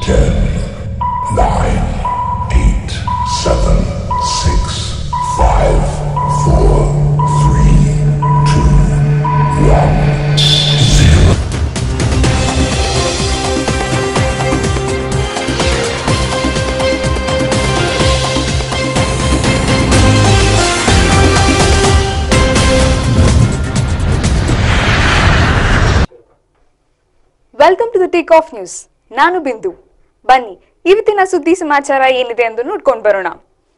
Ten, nine, eight, seven, six, five, four, three, two, one, zero. Welcome to the take off news ನಾನು ಬಿಂದು ಬನ್ನಿ ಇವತ್ತಿನ ಸುದ್ದಿ ಸಮಾಚಾರ ಏನಿದೆ ಎಂದು ನೋಡ್ಕೊಂಡು ಬರೋಣ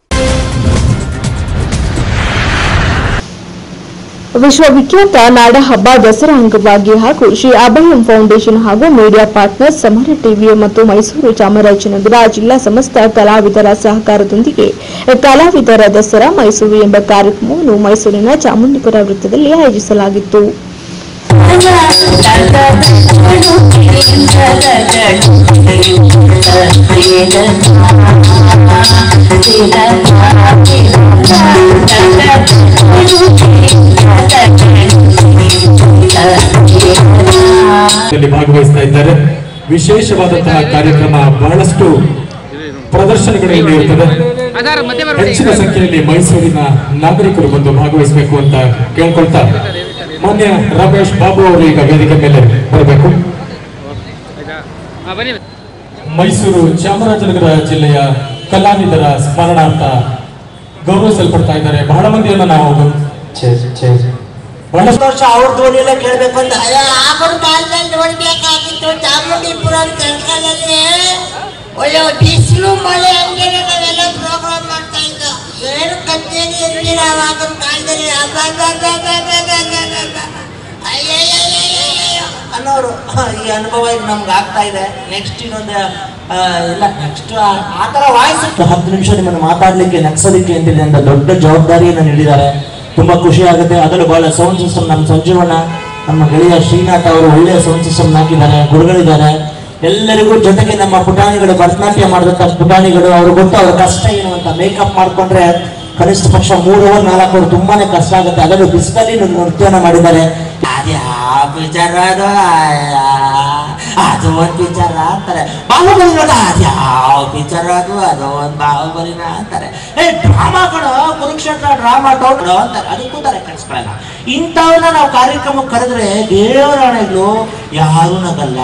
ವಿಶ್ವವಿಖ್ಯಾತ ನಾಡಹಬ್ಬ ದಸರಾ ಅಂಗವಾಗಿ ಹಾಗೂ ಶ್ರೀ ಅಭಯಂ ಫೌಂಡೇಶನ್ ಹಾಗೂ ಮೀಡಿಯಾ ಪಾರ್ಟ್ನರ್ಸ್ ಸಮರ ಟಿವಿ ಮತ್ತು ಮೈಸೂರು ಚಾಮರಾಜನಗರ ಜಿಲ್ಲಾ ಸಮಸ್ತ ಕಲಾವಿದರ ಸಹಕಾರದೊಂದಿಗೆ ಕಲಾವಿದರ ದಸರಾ ಮೈಸೂರು ಎಂಬ ಕಾರ್ಯಕ್ರಮವನ್ನು ಮೈಸೂರಿನ ಚಾಮುಂಡಿಪುರ ವೃತ್ತದಲ್ಲಿ ಆಯೋಜಿಸಲಾಗಿತ್ತು ಇಲ್ಲಿ ಭಾಗವಹಿಸ್ತಾ ಇದ್ದಾರೆ ವಿಶೇಷವಾದಂತಹ ಕಾರ್ಯಕ್ರಮ ಬಹಳಷ್ಟು ಪ್ರದರ್ಶನಗಳು ಇಲ್ಲಿ ಇರ್ತದೆ ಹೆಚ್ಚಿನ ಸಂಖ್ಯೆಯಲ್ಲಿ ಮೈಸೂರಿನ ನಾಗರಿಕರು ಬಂದು ಭಾಗವಹಿಸಬೇಕು ಅಂತ ಕೇಳ್ಕೊಳ್ತಾ ಮಾನ್ಯ ರಮೇಶ್ ಬಾಬು ಅವರು ಈಗ ವೇದಿಕೆ ಮೇಲೆ ಬರಬೇಕು ಮೈಸೂರು ಚಾಮರಾಜನಗರ ಜಿಲ್ಲೆಯ ಕಲಾವಿದರ ಸ್ಮರಣಾರ್ಥ ಗೌರವಿಸಲ್ಪಡ್ತಾ ಇದ್ದಾರೆ ಬಹಳ ಮಂದಿಯನ್ನು ನಾವು ಬಹಳಷ್ಟು ವರ್ಷ ಅವ್ರ ಧ್ವನಿಯಲ್ಲೇ ಕೇಳ್ಬೇಕು ಅಂತ ಅಯ್ಯೋ ಆಗರ ಕಾಲದಲ್ಲಿ ನೋಡ್ಬೇಕಾಗಿತ್ತು ಚಾಮುಂಡಿಪುರ ಕರ್ಕಲಲ್ಲಿ ಒಳ್ಳೆ ಬಿಸಿಲು ಮಳೆ ಹಂಗೆ ನಾವೆಲ್ಲ ಪ್ರೋಗ್ರಾಮ್ ಮಾಡ್ತಾ ಇದ್ದ ಏನು ಕಚೇರಿ ಇರ್ಲಿಲ್ಲ ಆಗಿನ ಕಾಲದಲ್ಲಿ ಅಯ್ಯಯ್ಯಯ್ಯಯ್ಯಯ್ಯಯ್ಯೋ ಅನ್ನೋರು ಈ ಅನುಭವ ಈಗ ನಮ್ಗೆ ಆಗ್ತಾ ಇದೆ ನೆಕ್ಸ್ಟ್ ಇನ್ನೊಂದು ಆ, ಇಲ್ಲ ನೆಕ್ಸ್ಟ್ ಆ ಥರ ವಾಯ್ಸ್ ಹತ್ತು ನಿಮಿಷ ನಿಮ್ಮನ್ನು ಮಾತಾಡ್ಲಿಕ್ಕೆ ನಗ್ಸೋದಕ್ಕೆ ಅಂತಿದೆ ಅಂತ ದೊಡ್ಡ ಜವಾಬ್ದಾರಿಯನ್ನು ನೀಡಿದ್ದಾರೆ ತುಂಬಾ ಖುಷಿ ಆಗುತ್ತೆ ಅದರಲ್ಲೂ ಬಹಳ ಸೌಂಡ್ ಸಿಸ್ಟಮ್ ನಮ್ಮ ಸಂಜೀವಣ್ಣ ನಮ್ಮ ಗೆಳೆಯ ಶ್ರೀನಾಥ್ ಅವರು ಒಳ್ಳೆಯ ಸೌಂಡ್ ಸಿಸ್ಟಮ್ ಹಾಕಿದ್ದಾರೆ ಗುರುಗಳಿದ್ದಾರೆ ಎಲ್ಲರಿಗೂ ಜೊತೆಗೆ ನಮ್ಮ ಪುಟಾಣಿಗಳು ಭರತನಾಟ್ಯ ಮಾಡಿದಂಥ ಪುಟಾಣಿಗಳು ಅವ್ರು ಗೊತ್ತು ಅವ್ರ ಕಷ್ಟ ಏನು ಅಂತ ಮೇಕಪ್ ಮಾಡ್ಕೊಂಡ್ರೆ ಕನಿಷ್ಠ ಪಕ್ಷ ಮೂರು ಅವರ್ ನಾಲ್ಕು ಅವರ್ ತುಂಬಾನೇ ಕಷ್ಟ ಆಗುತ್ತೆ ಅದರಲ್ಲೂ ಬಿಸಿಲಲ್ಲಿ ನೃತ್ಯನ ಮಾಡಿದ್ದಾರೆ ಅದ್ಯಾವ ವಿಚಾರ ಅದು ಆಯಾ, ಅದು ಒಂದು ವಿಚಾರ ಅಂತಾರೆ ಬಾಹುಬಲಿ ನೋಡ ಅದ್ಯಾವ ವಿಚಾರ ಅದು ಅದು ಒಂದು ಬಾಹುಬಲಿನ ಅಂತಾರೆ ಏ ಡ್ರಾಮಾಗಳು ಕುರುಕ್ಷೇತ್ರ ಡ್ರಾಮಾ ಟೋಟು ಅಂತಾರೆ ಅದಕ್ಕೂ ತಾರೆ ಕಟ್ಸ್ಕೊಳ್ಳಲ್ಲ ಇಂಥವನ್ನ ನಾವು ಕಾರ್ಯಕ್ರಮಕ್ಕೆ ಕರೆದ್ರೆ ದೇವರಾಣೆಗಳು ಯಾರು ನಗಲ್ಲ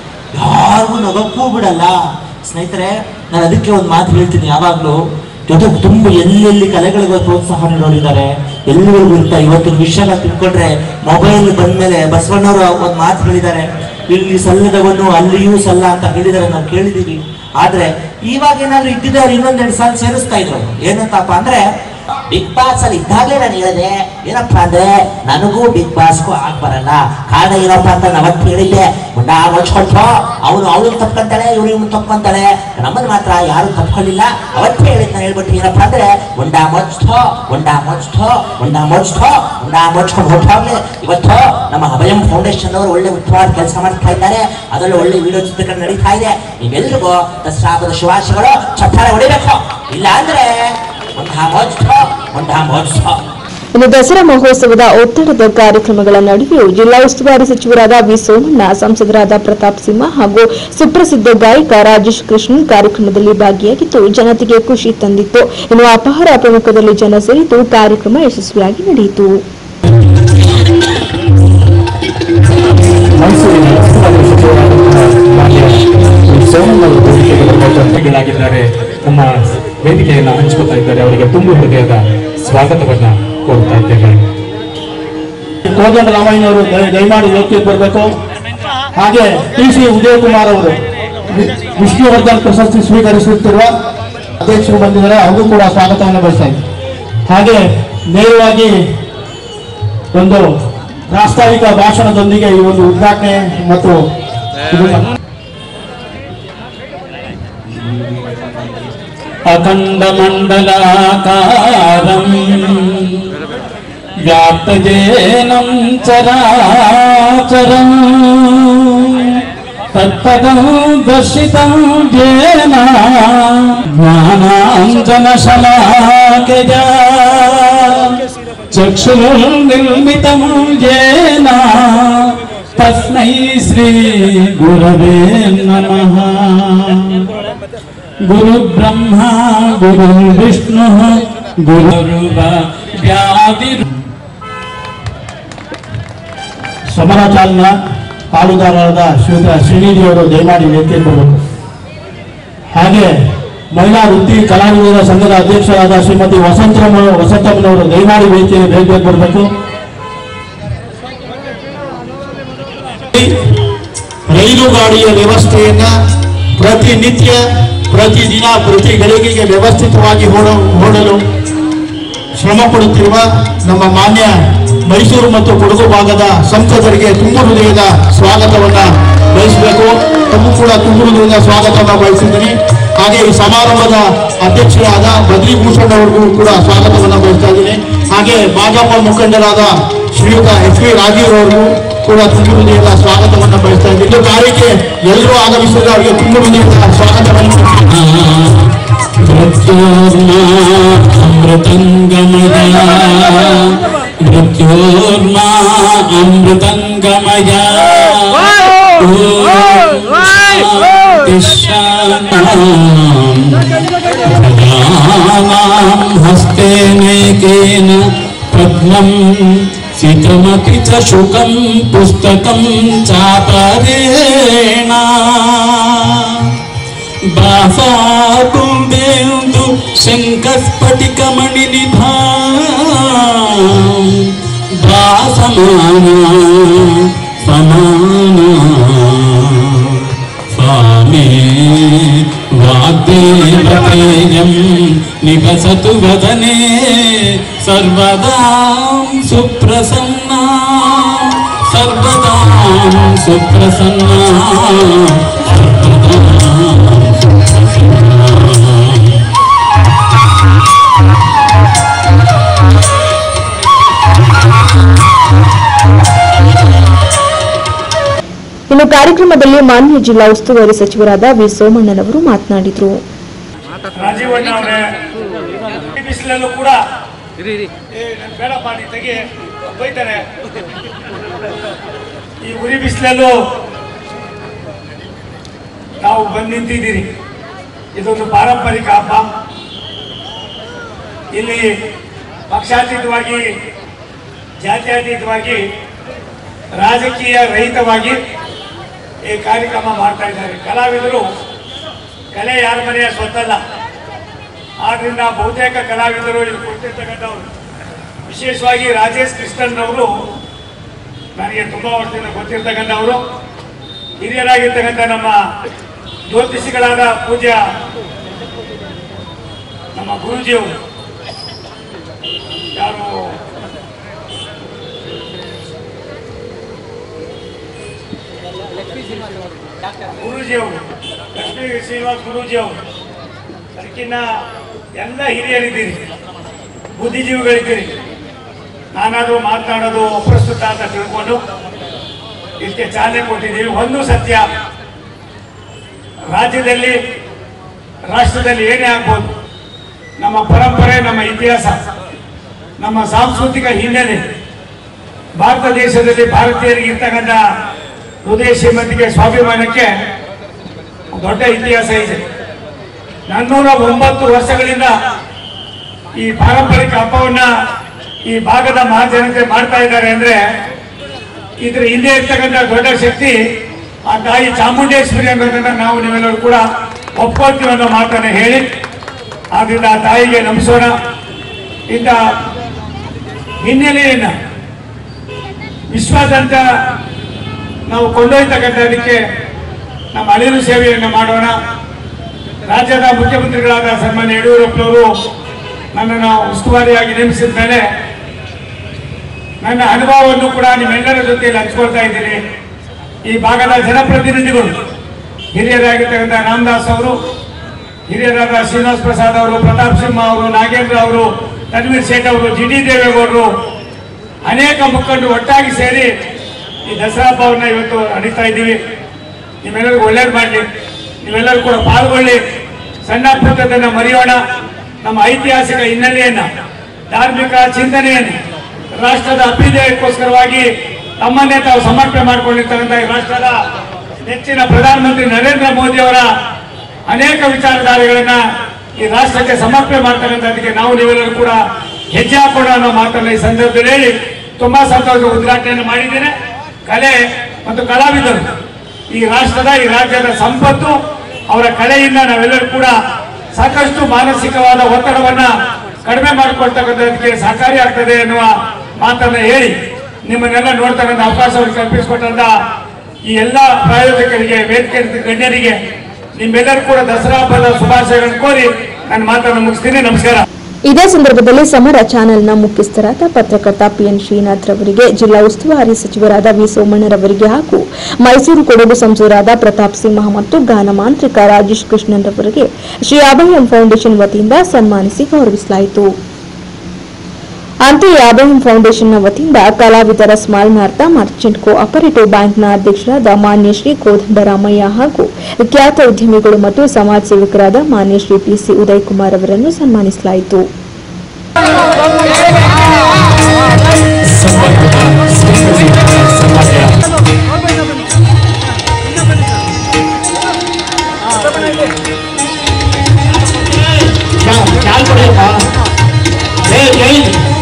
ಯಾರಿಗೂ ನಗಕ್ಕೂ ಬಿಡಲ್ಲ ಸ್ನೇಹಿತರೆ ನಾನು ಅದಕ್ಕೆ ಒಂದು ಮಾತು ಹೇಳ್ತೀನಿ ಯಾವಾಗಲೂ ಜೊತೆ ತುಂಬ ಎಲ್ಲೆಲ್ಲಿ ಕಲೆಗಳಿಗೆ ಪ್ರೋತ್ಸಾಹ ನೀಡೋರಿದ್ದಾರೆ ಎಲ್ಲಿವರೆಗೂ ಇರ್ತಾ ಇವತ್ತಿನ ವಿಷಯನ ತಿಳ್ಕೊಂಡ್ರೆ ಮೊಬೈಲ್ ಬಂದ್ಮೇಲೆ ಬಸವಣ್ಣವರು ಒಂದು ಮಾತು ಹೇಳಿದ್ದಾರೆ ಇಲ್ಲಿ ಸಲ್ಲದವನು ಅಲ್ಲಿಯೂ ಸಲ್ಲ ಅಂತ ಹೇಳಿದ್ದಾರೆ ನಾವು ಕೇಳಿದೀವಿ ಆದ್ರೆ ಇವಾಗ ಏನಾದ್ರು ಇದ್ದಿದ್ದವ್ರು ಇನ್ನೊಂದೆರಡು ಸಾಲ ಸೇರಿಸ್ತಾ ಇದ್ರು ಏನಂತಪ್ಪ ಅಂದ್ರೆ ಬಿಗ್ ಬಾಸ್ ಅಲ್ಲಿ ಇದ್ದಾಗಲೇ ನಾನು ಹೇಳಿದೆ ಏನಪ್ಪ ಅಂದ್ರೆ ನನಗೂ ಬಿಗ್ ಬಾಸ್ಗೂ ಆಗ್ ಬರಲ್ಲ ಕಾರಣ ಏನಪ್ಪ ಅಂತ ನಾನು ಅವತ್ತು ಹೇಳಿದ್ದೆ ಮುಂಡ ಮುಚ್ಕೊಳ್ತೋ ಅವನು ಅವಳು ತಪ್ಕೊಂತಾಳೆ ಇವ್ರು ಇವ್ನು ತಪ್ಕೊಂತಾಳೆ ನಮ್ಮನ್ನ ಮಾತ್ರ ಯಾರು ತಪ್ಕೊಳ್ಳಿಲ್ಲ ಅವತ್ತೇ ಹೇಳಿದ್ ನಾನು ಹೇಳ್ಬಿಟ್ಟು ಏನಪ್ಪ ಅಂದ್ರೆ ಉಂಡ ಮುಚ್ತೋ ಉಂಡ ಮುಚ್ತೋ ಉಂಡ ಮುಚ್ತೋ ಉಂಡ ಮುಚ್ಕೊಂಡು ಹೊಟ್ಟೋಗ್ಲಿ ಇವತ್ತು ನಮ್ಮ ಅಭಯಂ ಫೌಂಡೇಶನ್ ಅವರು ಒಳ್ಳೆ ಉತ್ತಮವಾದ ಕೆಲಸ ಮಾಡ್ತಾ ಇದ್ದಾರೆ ಅದರಲ್ಲೂ ಒಳ್ಳೆ ವಿಡಿಯೋ ಚಿತ್ರೀಕರಣ ನಡೀತಾ ಇದೆ ನೀವೆಲ್ರಿಗೂ ದಸರಾ ಹಬ್ಬದ ಶುಭಾಶಯಗಳು ಚಪ್ಪಾಳೆ ಹೊಡಿಬೇಕು ಇಲ್ಲ ಅಂದ್ರೆ ಒಂದ ಮೋಜ್ತೋ ಒಂದ ಮೋಜ್ತೋ ಇನ್ನು ದಸರಾ ಮಹೋತ್ಸವದ ಒತ್ತಡದ ಕಾರ್ಯಕ್ರಮಗಳ ನಡುವೆಯೂ ಜಿಲ್ಲಾ ಉಸ್ತುವಾರಿ ಸಚಿವರಾದ ವಿ ಸೋಮಣ್ಣ ಸಂಸದರಾದ ಪ್ರತಾಪ್ ಸಿಂಹ ಹಾಗೂ ಸುಪ್ರಸಿದ್ಧ ಗಾಯಕ ರಾಜೇಶ್ ಕೃಷ್ಣನ್ ಕಾರ್ಯಕ್ರಮದಲ್ಲಿ ಭಾಗಿಯಾಗಿದ್ದು ಜನತೆಗೆ ಖುಷಿ ತಂದಿತ್ತು ಇನ್ನು ಅಪಹಾರ ಪ್ರಮುಖದಲ್ಲಿ ಜನ ಸೇರಿದ್ದು ಕಾರ್ಯಕ್ರಮ ಯಶಸ್ವಿಯಾಗಿ ನಡೆಯಿತು ಮೈಸೂರಿನ ಉಸ್ತುವಾರಿ ಸಚಿವರಾದಂತಹ ಮಾನ್ಯ ಸೋಮಣ್ಣ ಅವರು ವೇದಿಕೆಗೆ ಬರಬೇಕು ಅತಿಥಿಗಳಾಗಿದ್ದಾರೆ ನಮ್ಮ ವೇದಿಕೆಯನ್ನು ಹಂಚ್ಕೋತಾ ಇದ್ದಾರೆ ಅವರಿಗೆ ತುಂಬ ಹೃದಯದ ಸ್ವಾಗತವನ್ನ ಕೋರ್ತಾ ಇದ್ದೇವೆ ಕೋದಂಡ ರಾಮಯ್ಯನವರು ದಯ- ದಯಮಾಡಿ ವೇದಿಕೆಗೆ ಬರಬೇಕು ಹಾಗೆ ಟಿ ಸಿ ಉದಯಕುಮಾರ್ ಅವರು ವಿ- ವಿಷ್ಣುವರ್ಧನ್ ಪ್ರಶಸ್ತಿ ಸ್ವೀಕರಿಸುತ್ತಿರುವ ಅಧ್ಯಕ್ಷರು ಬಂದಿದ್ದಾರೆ ಅವರು ಕೂಡ ಸ್ವಾಗತವನ್ನು ಬಯಸ್ತಾ ಇದ್ದಾರೆ ಹಾಗೆ ನೇರವಾಗಿ ಒಂದು ಪ್ರಾಸ್ತಾವಿಕ ಭಾಷಣದೊಂದಿಗೆ ಈ ಒಂದು ಉದ್ಘಾಟನೆ ಮತ್ತು ಇದು- अखण्डमण्डलाकारम् व्याप्तजेनं चराचरम् तत्पदं दर्शितं येन ज्ञानाञ्जनशलाकया चक्षुर्निर्मितं येन तस्मै श्री गुरवे नमः गुरु ब्रह्मा गुरु विष्णुः गुरुर्व्याधि ಸಮರ ಚಾಲನ ಪಾಲುದಾರರಾದ ಶ್ರೀಯುತ ಶ್ರೀನಿಧಿ ಅವರು ದಯಮಾಡಿ ವೇದಿಕೆ ಕೊಡಬೇಕು ಹಾಗೆ ಮಹಿಳಾ ವೃತ್ತಿ ಕಲಾವಿದರ ಸಂಘದ ಅಧ್ಯಕ್ಷರಾದ ಶ್ರೀಮತಿ ವಸಂತರಮ್ಮ ವಸಂತಮ್ಮನವರು ದಯಮಾಡಿ ವೇದಿಕೆ ವೇದಿಕೆ ಕೊಡಬೇಕು ರೈಲು ಗಾಡಿಯ ವ್ಯವಸ್ಥೆಯನ್ನ ಪ್ರತಿನಿತ್ಯ ಪ್ರತಿದಿನ ಪ್ರತಿ ಗಳಿಗೆಗೆ ವ್ಯವಸ್ಥಿತವಾಗಿ ಓಡ ಓಡಲು ಶ್ರಮ ಪಡುತ್ತಿರುವ ನಮ್ಮ ಮಾನ್ಯ ಮೈಸೂರು ಮತ್ತು ಕೊಡಗು ಭಾಗದ ಸಂಸದರಿಗೆ ತುಂಬು ಹೃದಯದ ಸ್ವಾಗತವನ್ನ ಬಯಸಬೇಕು ತಮಗೂ ಕೂಡ ತುಂಬು ಹೃದಯದ ಸ್ವಾಗತವನ್ನ ಬಯಸಿದ್ದೀನಿ ಹಾಗೆ ಈ ಸಮಾರಂಭದ ಅಧ್ಯಕ್ಷರಾದ ಬದ್ರಿಭೂಷಣ್ ಅವರಿಗೂ ಕೂಡ ಸ್ವಾಗತವನ್ನ ಬಯಸ್ತಾ ಇದ್ದೀನಿ ಹಾಗೆ ಭಾಜಪ ಮುಖಂಡರಾದ ಶ್ರೀಯುತ ಎಚ್ ವಿ ರಾಜೀವ್ ಅವರಿಗೂ ಕೂಡ ತುಂಬು ಹೃದಯದ ಸ್ವಾಗತವನ್ನ ಬಯಸ್ತಾ ಇದ್ದೀನಿ ಇದು ಕಾರ್ಯಕ್ಕೆ ಎಲ್ಲರೂ ಆಗಮಿಸಿದ ಅವರಿಗೆ ತುಂಬು ಹೃದಯದ ಸ್ವಾಗತವನ್ನು मृत्योर्मा अमृतङ्गमया मृत्योर्मा अमृतङ्गमया हस्तेनेकेन पद्मं सितमपि च शुकं पुस्तकं चापरेण बासाकुम्बेन्दु शङ्कस्फटिकमणिनिभा भासमाना समाना स्वामी वाग्देवतेयं निवसतु वदने सर्वदा सुप्रसन्ना सर्वदा सुप्रसन्ना सर्वदा ಇನ್ನು ಕಾರ್ಯಕ್ರಮದಲ್ಲಿ ಮಾನ್ಯ ಜಿಲ್ಲಾ ಉಸ್ತುವಾರಿ ಸಚಿವರಾದ ವಿ ಸೋಮಣ್ಣನವರು ಮಾತನಾಡಿದರು ರಾಜೀವಣ್ಣ ಅವರೇ ಈ ಬಿಸಿಲಲ್ಲೂ ಕೂಡ ಏ, ನನ್ ಬೇಡಪ್ಪ ನೀ ತೆಗಿ ಬೈತಾರೆ ಈ ಉರಿ ಬಿಸಿಲಲ್ಲೂ ನಾವು ಬಂದು ನಿಂತಿದ್ದೀರಿ ಇದೊಂದು ಪಾರಂಪರಿಕ ಹಬ್ಬ ಇಲ್ಲಿ ಪಕ್ಷಾತೀತವಾಗಿ ಜಾತ್ಯತೀತವಾಗಿ ರಾಜಕೀಯ ರಹಿತವಾಗಿ ಈ ಕಾರ್ಯಕ್ರಮ ಮಾಡ್ತಾ ಇದ್ದಾರೆ ಕಲಾವಿದರು ಕಲೆ ಯಾರ ಮನೆಯ ಸ್ವತ್ತಲ್ಲ ಆದ್ರಿಂದ ಬಹುತೇಕ ಕಲಾವಿದರು ಇಲ್ಲಿ ಕೊಡ್ತಿರ್ತಕ್ಕಂಥವ್ರು ವಿಶೇಷವಾಗಿ ರಾಜೇಶ್ ಕೃಷ್ಣನ್ ಅವರು ನನಗೆ ತುಂಬಾ ವರ್ಷದಿಂದ ಗೊತ್ತಿರ್ತಕ್ಕಂಥವ್ರು ಹಿರಿಯರಾಗಿರ್ತಕ್ಕಂಥ ನಮ್ಮ ಜ್ಯೋತಿಷಿಗಳಾದ ಪೂಜ್ಯ ನಮ್ಮ ಗುರುಜಿಯವರು ಯಾರು ಗುರೂಜಿಯವರು ಲಕ್ಷ್ಮೀ ಶ್ರೀನಿವಾಸ್ ಗುರೂಜಿಯವರು ಅದಕ್ಕಿನ್ನ ಎಲ್ಲ ಹಿರಿಯರಿದ್ದೀರಿ ಬುದ್ಧಿಜೀವಿಗಳಿದ್ದೀರಿ ನಾನಾದರೂ ಮಾತನಾಡೋದು ಅಪ್ರಸ್ತುತ ಅಂತ ತಿಳ್ಕೊಂಡು ಇದಕ್ಕೆ ಚಾಲನೆ ಕೊಟ್ಟಿದ್ದೀವಿ ಒಂದು ಸತ್ಯ ರಾಜ್ಯದಲ್ಲಿ ರಾಷ್ಟ್ರದಲ್ಲಿ ಏನೇ ಆಗ್ಬೋದು ನಮ್ಮ ಪರಂಪರೆ ನಮ್ಮ ಇತಿಹಾಸ ನಮ್ಮ ಸಾಂಸ್ಕೃತಿಕ ಹಿನ್ನೆಲೆ ಭಾರತ ದೇಶದಲ್ಲಿ ಭಾರತೀಯರಿಗೆ ಇರ್ತಕ್ಕಂಥ ಹೃದಯ ಶ್ರೀಮಂತಿಗೆ ಸ್ವಾಭಿಮಾನಕ್ಕೆ ದೊಡ್ಡ ಇತಿಹಾಸ ಇದೆ ನಾನ್ನೂರ ಒಂಬತ್ತು ವರ್ಷಗಳಿಂದ ಈ ಪಾರಂಪರಿಕ ಹಬ್ಬವನ್ನ ಈ ಭಾಗದ ಮಹಾಜನತೆ ಮಾಡ್ತಾ ಇದ್ದಾರೆ ಅಂದ್ರೆ ಇದ್ರ ಹಿಂದೆ ಇರ್ತಕ್ಕಂಥ ದೊಡ್ಡ ಶಕ್ತಿ ಆ ತಾಯಿ ಚಾಮುಂಡೇಶ್ವರಿ ಅನ್ನೋದನ್ನ ನಾವು ನೀವೆಲ್ಲರೂ ಕೂಡ ಒಪ್ಕೊಳ್ತೀವಿ ಅನ್ನೋ ಮಾತನ್ನ ಹೇಳಿ ಆದ್ರಿಂದ ಆ ತಾಯಿಗೆ ನಮಿಸೋಣ ಇಂಥ ಹಿನ್ನೆಲೆಯನ್ನ ವಿಶ್ವಾದ್ಯಂತ ನಾವು ಕೊಂಡೊಯ್ತಕ್ಕಂಥದಕ್ಕೆ ನಮ್ಮ ಅಳಿಲು ಸೇವೆಯನ್ನು ಮಾಡೋಣ ರಾಜ್ಯದ ಮುಖ್ಯಮಂತ್ರಿಗಳಾದ ಸನ್ಮಾನ್ಯ ಯಡಿಯೂರಪ್ಪನವರು ನನ್ನನ್ನು ಉಸ್ತುವಾರಿಯಾಗಿ ನೇಮಿಸಿದ ಮೇಲೆ ನನ್ನ ಅನುಭವವನ್ನು ಕೂಡ ನಿಮ್ಮೆಲ್ಲರ ಜೊತೆಯಲ್ಲಿ ಹಂಚ್ಕೊಳ್ತಾ ಇದ್ದೀನಿ ಈ ಭಾಗದ ಜನಪ್ರತಿನಿಧಿಗಳು ಹಿರಿಯರಾಗಿರ್ತಕ್ಕಂಥ ರಾಮದಾಸ್ ಅವರು ಹಿರಿಯರಾದ ಶ್ರೀನಿವಾಸ್ ಪ್ರಸಾದ್ ಅವರು ಪ್ರತಾಪ್ ಸಿಂಹ ಅವರು ನಾಗೇಂದ್ರ ಅವರು ತನ್ವೀರ್ ಸೇಠ್ ಅವರು ಜಿ ಡಿ ದೇವೇಗೌಡರು ಅನೇಕ ಮುಖಂಡರು ಒಟ್ಟಾಗಿ ಸೇರಿ ಈ ದಸರಾ ಹಬ್ಬವನ್ನ ಇವತ್ತು ನಡೀತಾ ಇದ್ದೀವಿ ನಿಮ್ಮೆಲ್ಲರಿಗೂ ಒಳ್ಳೇದು ಮಾಡಲಿ ನೀವೆಲ್ಲರೂ ಕೂಡ ಪಾಲ್ಗೊಳ್ಳಿ ಸಣ್ಣ ಪುಟ್ಟದನ್ನ ಮರೆಯೋಣ ನಮ್ಮ ಐತಿಹಾಸಿಕ ಹಿನ್ನೆಲೆಯನ್ನ ಧಾರ್ಮಿಕ ಚಿಂತನೆಯನ್ನು ರಾಷ್ಟ್ರದ ಅಭ್ಯುದಯಕ್ಕೋಸ್ಕರವಾಗಿ ತಮ್ಮನ್ನೇ ತಾವು ಸಮರ್ಪಣೆ ಮಾಡಿಕೊಂಡಿರ್ತಕ್ಕಂಥ ಈ ರಾಷ್ಟ್ರದ ನೆಚ್ಚಿನ ಪ್ರಧಾನಮಂತ್ರಿ ನರೇಂದ್ರ ಮೋದಿ ಅವರ ಅನೇಕ ವಿಚಾರಧಾರೆಗಳನ್ನ ಈ ರಾಷ್ಟ್ರಕ್ಕೆ ಸಮರ್ಪಣೆ ಮಾಡ್ತಕ್ಕಂಥದ್ದಕ್ಕೆ ನಾವು ನೀವೆಲ್ಲರೂ ಕೂಡ ಹೆಜ್ಜೆ ಹಾಕೋಣ ಅನ್ನೋ ಮಾತನ್ನ ಈ ಸಂದರ್ಭದಲ್ಲಿ ಹೇಳಿ ತುಂಬಾ ಸಂತೋಷ ಉದ್ಘಾಟನೆಯನ್ನು ಮಾಡಿದ್ದೇನೆ ಕಲೆ ಮತ್ತು ಕಲಾವಿದರು ಈ ರಾಷ್ಟ್ರದ ಈ ರಾಜ್ಯದ ಸಂಪತ್ತು ಅವರ ಕಲೆಯಿಂದ ನಾವೆಲ್ಲರೂ ಕೂಡ ಸಾಕಷ್ಟು ಮಾನಸಿಕವಾದ ಒತ್ತಡವನ್ನ ಕಡಿಮೆ ಮಾಡಿಕೊಳ್ತಕ್ಕಂಥದಕ್ಕೆ ಸಹಕಾರಿ ಆಗ್ತದೆ ಎನ್ನುವ ಮಾತನ್ನ ಹೇಳಿ ನಿಮ್ಮನ್ನೆಲ್ಲ ನೋಡ್ತಕ್ಕಂಥ ಅವಕಾಶವನ್ನು ಕಲ್ಪಿಸಿಕೊಟ್ಟಂತ ಈ ಎಲ್ಲ ಪ್ರಾಯೋಜಕರಿಗೆ ವೇದಿಕೆ ಗಣ್ಯರಿಗೆ ನಿಮ್ಮೆಲ್ಲರೂ ಕೂಡ ದಸರಾ ಹಬ್ಬದ ಶುಭಾಶಯಗಳನ್ನು ಕೋರಿ ನನ್ನ ಮಾತನ್ನು ಮುಗಿಸ್ತೀನಿ ನಮಸ್ಕಾರ ಇದೇ ಸಂದರ್ಭದಲ್ಲಿ ಸಮರ ಚಾನೆಲ್ನ ಮುಖ್ಯಸ್ಥರಾದ ಪತ್ರಕರ್ತ ಪಿಎನ್ ಶ್ರೀನಾಥ್ ರವರಿಗೆ ಜಿಲ್ಲಾ ಉಸ್ತುವಾರಿ ಸಚಿವರಾದ ವಿ ಸೋಮಣ್ಣರವರಿಗೆ ಹಾಗೂ ಮೈಸೂರು ಕೊಡಗು ಸಂಸದರಾದ ಪ್ರತಾಪ್ ಸಿಂಹ ಮತ್ತು ಗಾನ ಮಾಂತ್ರಿಕ ರಾಜೇಶ್ ಕೃಷ್ಣನ್ ರವರಿಗೆ ಶ್ರೀ ಅಭಯಂ ಫೌಂಡೇಶನ್ ವತಿಯಿಂದ ಸನ್ಮಾನಿಸಿ ಗೌರವಿಸಲಾಯಿತು ಅಂತೆಯೇ ಅಭಯಂ ಫೌಂಡೇಶನ್ನ ವತಿಯಿಂದ ಕಲಾವಿದರ ಸ್ಮರಣಾರ್ಥ ಮರ್ಚೆಂಟ್ ಕೋ ಆಪರೇಟಿವ್ ಬ್ಯಾಂಕ್ನ ಅಧ್ಯಕ್ಷರಾದ ಮಾನ್ಯ ಶ್ರೀ ಕೋದಂಡರಾಮಯ್ಯ ಹಾಗೂ ಖ್ಯಾತ ಉದ್ಯಮಿಗಳು ಮತ್ತು ಸಮಾಜ ಸೇವಕರಾದ ಮಾನ್ಯ ಶ್ರೀ ಪಿಸಿ ಉದಯ್ ಕುಮಾರ್ ಅವರನ್ನು ಸನ್ಮಾನಿಸಲಾಯಿತು ಸಂಪರ್ಕದ ಸ್ವೀಕರಿಸಿದ ಸನ್ಮಾನ್ಯ ಚಾಲ್ ಕೊಡಿಯಪ್ಪ ಏ ಜೈ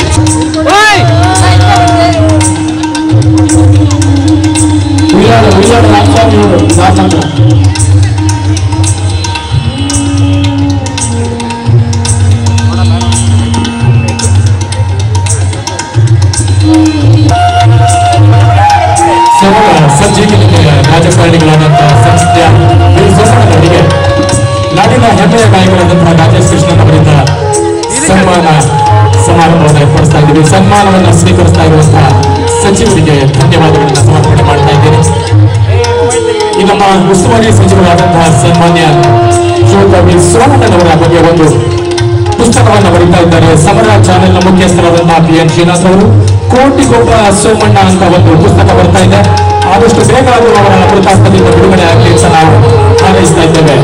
ಉಯ್ಯಾಡ ಉಯ್ಯಾಡ ರಾಮಸ್ವಾಮಿ ಅವರು ರಾಮಚಂದ್ರ ಸಮರ ಸಂಜೀವಿನಿಯ ರಾಜಕಾರಣಿಗಳಾದಂತಹ ಸಂಸ್ಥೆಯ ವೀರ ಸೋಮಣ್ಣನವರಿಗೆ ನಾಡಿನ ಹೆಮ್ಮೆಯ ಗಾಯಕರಾದಂತಹ ರಾಜೇಶ್ ಕೃಷ್ಣನ್ ಅವರಿಂದ ಸನ್ಮಾನ ಸಮಾರಂಭವನ್ನು ಏರ್ಪಡಿಸ್ತಾ ಇದ್ದೀವಿ ಸನ್ಮಾನವನ್ನು ಸ್ವೀಕರಿಸ್ತಾ ಇರುವಂತಹ ಸಚಿವರಿಗೆ ಧನ್ಯವಾದಗಳನ್ನು ಸಮರ್ಪಣೆ ಮಾಡ್ತಾ ಇದ್ದೇನೆ ಈ ನಮ್ಮ ಉಸ್ತುವಾರಿ ಸಚಿವರಾದಂತಹ ಸನ್ಮಾನ್ಯ ಶ್ರೀಯುತ ವಿ ಸೋಮಣ್ಣನವರ ಬಗ್ಗೆ ಒಂದು ಪುಸ್ತಕವನ್ನು ಬರೀತಾ ಇದ್ದಾರೆ ಸಮರ ಚಾನೆಲ್ನ ಮುಖ್ಯಸ್ಥರಾದಂತಹ ಪಿ ಎನ್ ಶ್ರೀನಾಥ್ ಅವರು ಕೋಟಿಗೊಬ್ಬ ಸೋಮಣ್ಣ ಅಂತ ಒಂದು ಪುಸ್ತಕ ಬರ್ತಾ ಇದೆ ಆದಷ್ಟು ಬೇಗ ಅದು ಅವರ ಅಮೃತಾಸ್ತದಿಂದ ಬಿಡುಗಡೆ ಆಗಲಿ ಅಂತ ನಾವು ಹಾರೈಸ್ತಾ ಇದ್ದೇವೆ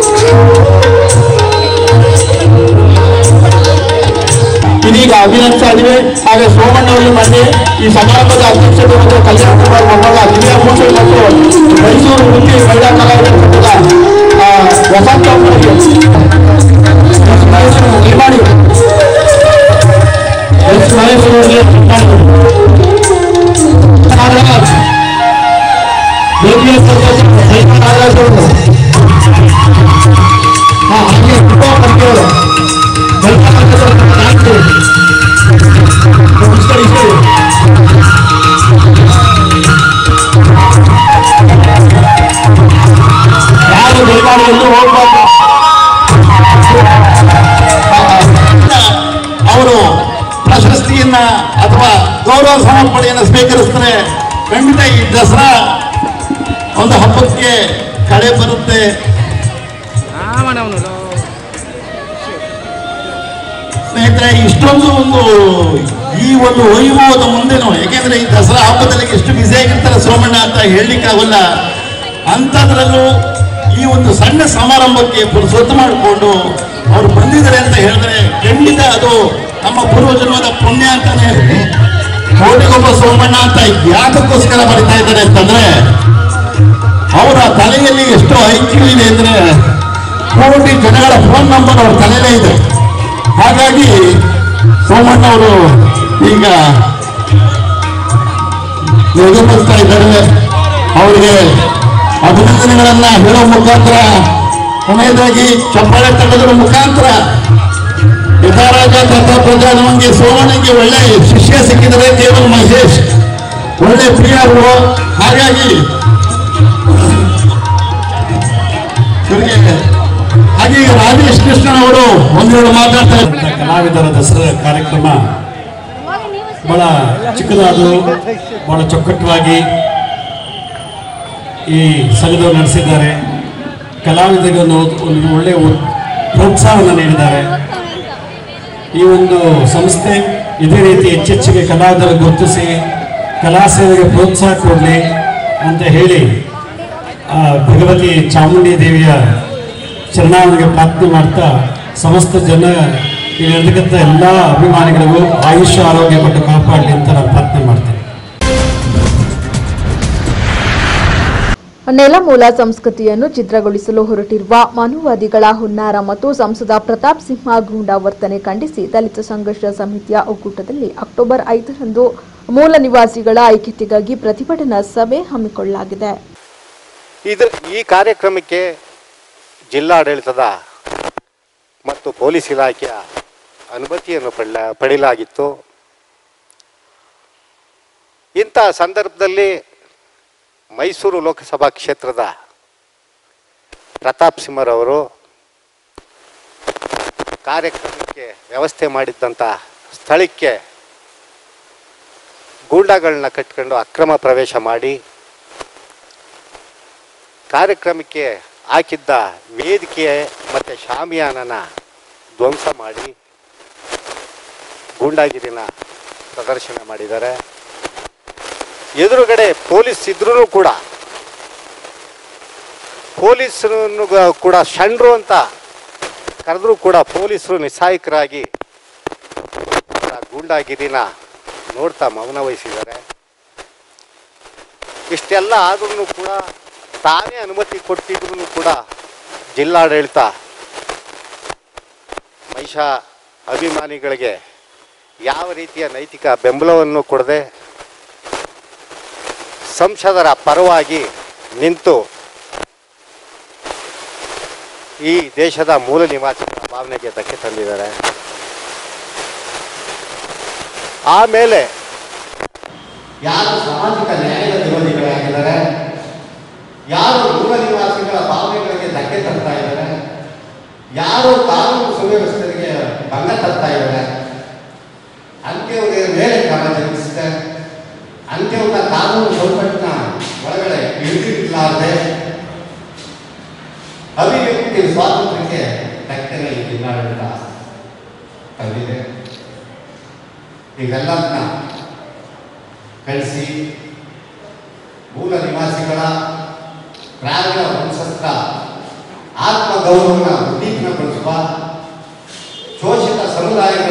ಇದೀಗ ಅಭಿನಂದಿಸ್ತಾ ಇದ್ದೀವಿ ಹಾಗೆ ಸೋಮಣ್ಣ ಅವರು ಮೊನ್ನೆ ಈ ಸಮಾರಂಭದ ಅಧ್ಯಕ್ಷತೆ ಮತ್ತು ಕಲ್ಯಾಣ ಕುಮಾರ್ ಮೊಮ್ಮಗ ದಿವ್ಯಾಭೂಷಣ್ ಮತ್ತು ಮೈಸೂರು ಉಡುಪಿ ಮಹಿಳಾ ಕಲಾವಿದರ ಸಂಘದ ಆ, ವಸಂತ ಅವರಿಗೆ ನಿರ್ಮಾಣಿ ಎಸ್ ಮಹೇಶ್ ಅವರಿಗೆ ನಿರ್ಮಾಣಿಗಳು. ನಾಗರಾಜ್ ವೇದಿಕೆ ಸದಸ್ಯರು ಸೈತ ನಾಗರಾಜ್ ಅವರು ಹಾ ಹಾಗೆ ಉಪ ಪಂಡಿಯವರು ಯಾರು ದಯಮಾಡಿ ಎಲ್ಲೂ ಹೋಗ್ಬಾರ್ದು ಅವರು ಪ್ರಶಸ್ತಿಯನ್ನ ಅಥವಾ ಗೌರವ ಸಮರ್ಪಣೆಯನ್ನು ಸ್ವೀಕರಿಸಿದ್ರೆ ಖಂಡಿತ ಈ ದಸರಾ ಒಂದು ಹಬ್ಬಕ್ಕೆ ಕಳೆ ಬರುತ್ತೆ ಸ್ನೇಹಿತರೆ ಇಷ್ಟೊಂದು ಒಂದು ಈ ಒಂದು ವೈಭವದ ಮುಂದೆನೂ ಯಾಕೆಂದ್ರೆ ಈ ದಸರಾ ಹಬ್ಬದಲ್ಲಿ ಎಷ್ಟು ಬ್ಯುಸಿ ಆಗಿರ್ತಾರೆ ಸೋಮಣ್ಣ ಅಂತ ಹೇಳಲಿಕ್ಕಾಗಲ್ಲ ಅಂಥದ್ರಲ್ಲೂ ಈ ಒಂದು ಸಣ್ಣ ಸಮಾರಂಭಕ್ಕೆ ಪುರುಸೊತ್ತು ಮಾಡಿಕೊಂಡು ಅವರು ಬಂದಿದ್ದಾರೆ ಅಂತ ಹೇಳಿದ್ರೆ ಖಂಡಿತ ಅದು ನಮ್ಮ ಪೂರ್ವಜನ್ಮದ ಪುಣ್ಯ ಅಂತಾನೆ ಹೇಳಿ ಕೋಟಿಗೊಬ್ಬ ಸೋಮಣ್ಣ ಅಂತ ಯಾತಕ್ಕೋಸ್ಕರ ಬರಿತಾ ಇದ್ದಾರೆ ಅಂತಂದ್ರೆ ಅವರ ತಲೆಯಲ್ಲಿ ಎಷ್ಟು ಐಕ್ಯೂ ಇದೆ ಅಂದ್ರೆ ಕೋಟಿ ಜನಗಳ ಫೋನ್ ನಂಬರ್ ಅವ್ರ ತಲೆಯಲ್ಲೇ ಇದೆ ಹಾಗಾಗಿ ಸೋಮಣ್ಣ ಅವರು ಈಗ ನಿರ್ಗಮಿಸ್ತಾ ಇದ್ದಾರೆ ಅವರಿಗೆ ಅಭಿನಂದನೆಗಳನ್ನ ಹೇಳೋ ಮುಖಾಂತರ ಕೊನೆಯದಾಗಿ ಚಪ್ಪಾಳೆ ತಟ್ಟೋದ್ರ ಮುಖಾಂತರ ಯಥಾರಾಜ ದತ್ತಾಪ್ರಜ ನಮಗೆ ಸೋಮಣ್ಣಗೆ ಒಳ್ಳೆ ಶಿಷ್ಯ ಸಿಕ್ಕಿದರೆ ಕೇವಲ ಮಹೇಶ್ ಒಳ್ಳೆ ಪ್ರಿಯರು ಹಾಗಾಗಿ ಇವರಿಗೆ ಹಾಗೆ ಈಗ ರಾಜೇಶ್ ಕೃಷ್ಣನ್ ಅವರು ಒಂದೆರಡು ಮಾತಾಡ್ತಾ ಇದ್ದಾರೆ ಕಲಾವಿದರ ದಸರಾ ಕಾರ್ಯಕ್ರಮ ಬಹಳ ಚಿಕ್ಕದಾದರೂ ಬಹಳ ಚೊಕ್ಕಟ್ಟವಾಗಿ ಈ ಸಂಘದವರು ನಡೆಸಿದ್ದಾರೆ ಕಲಾವಿದರಿಗೆ ಒಂದು ಒಂದು ಒಳ್ಳೆಯ ಉ- ಪ್ರೋತ್ಸಾಹವನ್ನು ನೀಡಿದ್ದಾರೆ ಈ ಒಂದು ಸಂಸ್ಥೆ ಇದೇ ರೀತಿ ಹೆಚ್ಚೆಚ್ಚಿಗೆ ಕಲಾವಿದರ ಗುರುತಿಸಿ ಕಲಾ ಸೇವೆಗೆ ಪ್ರೋತ್ಸಾಹ ಕೊಡಲಿ ಅಂತ ಹೇಳಿ ಆ ಭಗವತಿ ಚಾಮುಂಡಿ ದೇವಿಯ ಚರಣಾವಳಿಗೆ ಪ್ರಾರ್ಥನೆ ಮಾಡ್ತಾ ಸಮಸ್ತ ಜನ ಇಲ್ಲಿ ನಡೆದಕ್ಕಂಥ ಎಲ್ಲ ಅಭಿಮಾನಿಗಳಿಗೂ ಆಯುಷ್ಯ ಆರೋಗ್ಯ ಕೊಟ್ಟು ಕಾಪಾಡಲಿ ಅಂತ ನಾನು ಪ್ರಾರ್ಥನೆ ಮಾಡ್ತೇನೆ ನೆಲಮೂಲ ಸಂಸ್ಕೃತಿಯನ್ನು ಚಿತ್ರಗೊಳಿಸಲು ಹೊರಟಿರುವ ಮನುವಾದಿಗಳ ಹುನ್ನಾರ ಮತ್ತು ಸಂಸದ ಪ್ರತಾಪ್ ಸಿಂಹ ಗೂಂಡಾ ವರ್ತನೆ ಖಂಡಿಸಿ ದಲಿತ ಸಂಘರ್ಷ ಸಮಿತಿಯ ಒಕ್ಕೂಟದಲ್ಲಿ ಅಕ್ಟೋಬರ್ ಐದರಂದು ಮೂಲ ನಿವಾಸಿಗಳ ಐಕ್ಯತೆಗಾಗಿ ಪ್ರತಿಭಟನಾ ಸಭೆ ಹಮ್ಮಿಕೊಳ್ಳಲಾಗಿದೆ ಇದು ಈ ಕಾರ್ಯಕ್ರಮಕ್ಕೆ ಜಿಲ್ಲಾಡಳಿತದ ಮತ್ತು ಪೊಲೀಸ್ ಇಲಾಖೆಯ ಅನುಮತಿಯನ್ನು ಪಡೆಲ ಪಡೆಯಲಾಗಿತ್ತು ಇಂಥ ಸಂದರ್ಭದಲ್ಲಿ ಮೈಸೂರು ಲೋಕಸಭಾ ಕ್ಷೇತ್ರದ ಪ್ರತಾಪ್ ಸಿಂಹರವರು ಕಾರ್ಯಕ್ರಮಕ್ಕೆ ವ್ಯವಸ್ಥೆ ಮಾಡಿದ್ದಂಥ ಸ್ಥಳಕ್ಕೆ ಗೂಂಡಾಗಳನ್ನ ಕಟ್ಕೊಂಡು ಅಕ್ರಮ ಪ್ರವೇಶ ಮಾಡಿ ಕಾರ್ಯಕ್ರಮಕ್ಕೆ ಹಾಕಿದ್ದ ವೇದಿಕೆ ಮತ್ತು ಶಾಮಿಯಾನನ ಧ್ವಂಸ ಮಾಡಿ ಗೂಂಡಾಗಿರಿನ ಪ್ರದರ್ಶನ ಮಾಡಿದ್ದಾರೆ ಎದುರುಗಡೆ ಪೊಲೀಸ್ ಇದ್ರೂ ಕೂಡ ಪೊಲೀಸರನ್ನು ಕೂಡ ಷಂಡ್ರು ಅಂತ ಕರೆದ್ರೂ ಕೂಡ ಪೊಲೀಸರು ನಿಸ್ಸಾಯಕರಾಗಿ ಆ ಗೂಂಡಾಗಿರಿನ ನೋಡ್ತಾ ಮೌನ ವಹಿಸಿದ್ದಾರೆ ಇಷ್ಟೆಲ್ಲ ಆದ್ರೂ ಕೂಡ ತಾನೇ ಅನುಮತಿ ಕೊಟ್ಟಿದ್ರು ಕೂಡ ಜಿಲ್ಲಾಡಳಿತ ಮಹಿಷ ಅಭಿಮಾನಿಗಳಿಗೆ ಯಾವ ರೀತಿಯ ನೈತಿಕ ಬೆಂಬಲವನ್ನು ಕೊಡದೆ ಸಂಸದರ ಪರವಾಗಿ ನಿಂತು ಈ ದೇಶದ ಮೂಲ ನಿವಾಸಿಗಳ ಭಾವನೆಗೆ ಧಕ್ಕೆ ತಂದಿದ್ದಾರೆ ಆಮೇಲೆ ಯಾರು ಸಾಮಾಜಿಕ ನ್ಯಾಯದ ವಿರೋಧಿಗಳಾಗಿದ್ದಾರೆ ಯಾರು ಮೂಲ ನಿವಾಸಿಗಳ ಭಾವನೆಗಳಿಗೆ ಧಕ್ಕೆ ತರ್ತಾ ಇದ್ದಾರೆ ಯಾರು ಕಾನೂನು ಸುವ್ಯವಸ್ಥೆಗೆ ಭಂಗ ತರ್ತಾ ಇದ್ದಾರೆ ಅಂತ್ಯವರ ಮೇಲೆ ಕ್ರಮ ಜರುಗಿಸಿದೆ ಅಂತ್ಯವನ್ನ ಕಾನೂನು ಚೌಕಟ್ಟಿನ ಒಳಗಡೆ ಇಳಿದಿರಲಾರದೆ ಅಭಿವ್ಯಕ್ತಿ ಸ್ವಾತಂತ್ರ್ಯಕ್ಕೆ ಧಕ್ಕೆನ ಈ ಜಿಲ್ಲಾಡಳಿತ ತಂದಿದೆ ಇವೆಲ್ಲದನ್ನ ಕಳಿಸಿ ಮೂಲ ನಿವಾಸಿಗಳ ಪ್ರಾಣ ವಂಶಸ್ಥ ಆತ್ಮಗೌರವನ ಉದ್ದೀಪನಗೊಳಿಸುವ ಶೋಷಿತ ಸಮುದಾಯಗಳ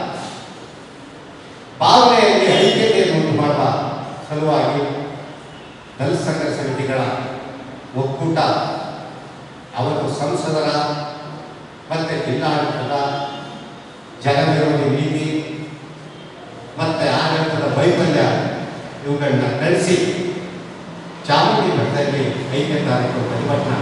ಭಾವನೆಯಲ್ಲಿ ಐಕ್ಯತೆಯನ್ನು ಉಂಟು ಮಾಡುವ ಸಲುವಾಗಿ ದಲಿತ ಸಂಘರ್ಷ ಸಮಿತಿಗಳ ಒಕ್ಕೂಟ ಅವತ್ತು ಸಂಸದರ ಮತ್ತೆ ಜಿಲ್ಲಾಡಳಿತದ ಜನವಿರೋಧಿ ನೀತಿ ಮತ್ತೆ ಆಡಳಿತದ ವೈಫಲ್ಯ ಇವುಗಳನ್ನ ನಡೆಸಿ ಚಾಮುಂಡಿ ಬೆಟ್ಟದಲ್ಲಿ ಐದನೇ ತಾರೀಕು ಪ್ರತಿಭಟನಾ